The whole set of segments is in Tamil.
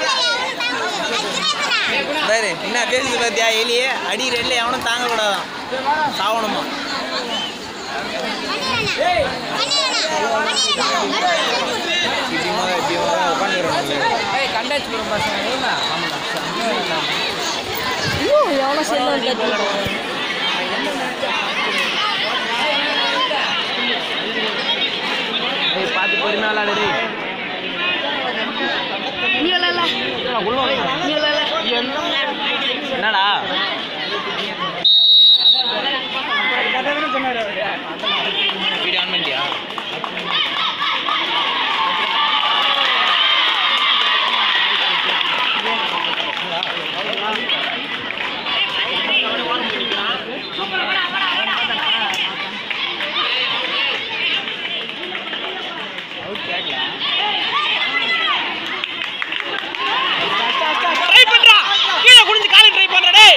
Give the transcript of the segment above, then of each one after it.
பாரு என்ன பேசுது பார்த்தியா எலியே அடி ரெண்டுல எவனும் தாங்க கூடாதான் சாவணுமா எவ்வளோ செல்லம் கட்டி பார்த்து பொறுமையா விளாடு டேய். நீ விளாட்ல நீ விளாட்ல என்னடா வீடியோ ஆன் பண்ணிட்டியா ட்ரை பண்றா கீழே குனிஞ்சு காலை ட்ரை பண்றா டேய்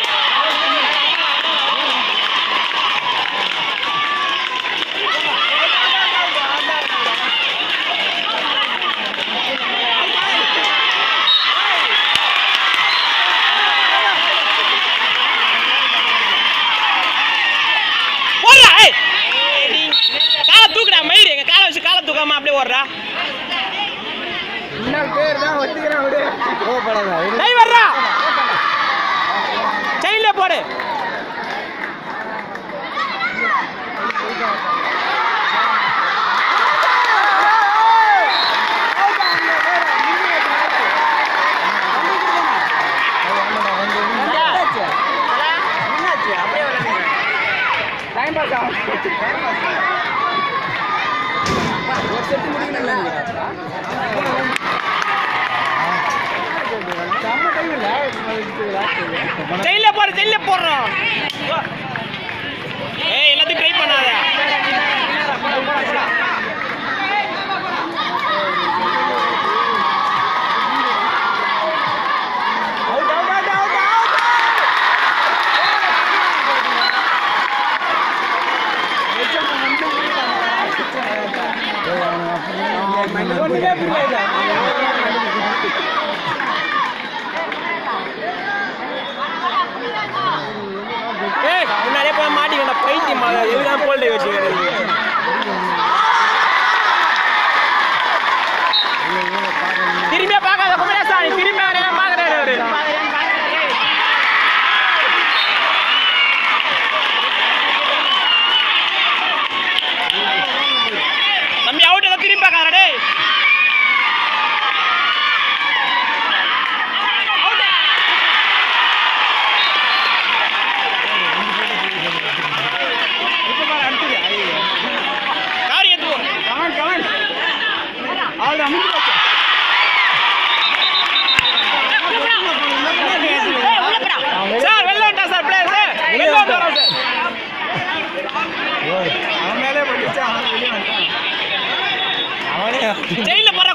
ஓடுறா ஏய் காலை தூக்குடா மயிறு எங்க காலை வச்சு காலை தூக்காம அப்படியே ஓடுறா டேய் வர்றா செயின்ல போடு ஜெயில போற ஜெயில போடுறோம் ஏய் எல்லாத்தையும் ட்ரை பண்ணாத ஏய் முன்னாடியே போய் மாட்டிக்கணும் பைத்தியம் எதுதான் போல்டே வச்சுக்கிறது திரும்பியே பார்க்காத குமரேசா நீ திரும்பி அவரே பார்க்கறாரு அவரு தம்பி அவுட் எல்லாம் திரும்பி பார்க்காத டேய் காரி எடுத்து கவன் கவன் அவ்வளோ முடிஞ்சு போச்சு சார் வெளில வந்துட்டா சார் பிளேயர் சார் வெளில வந்துட்டு வரோம் சார் அவன் மேலே பண்ணிச்சு அவன் வெளியே வந்துட்டான் அவனே ஜெயில போற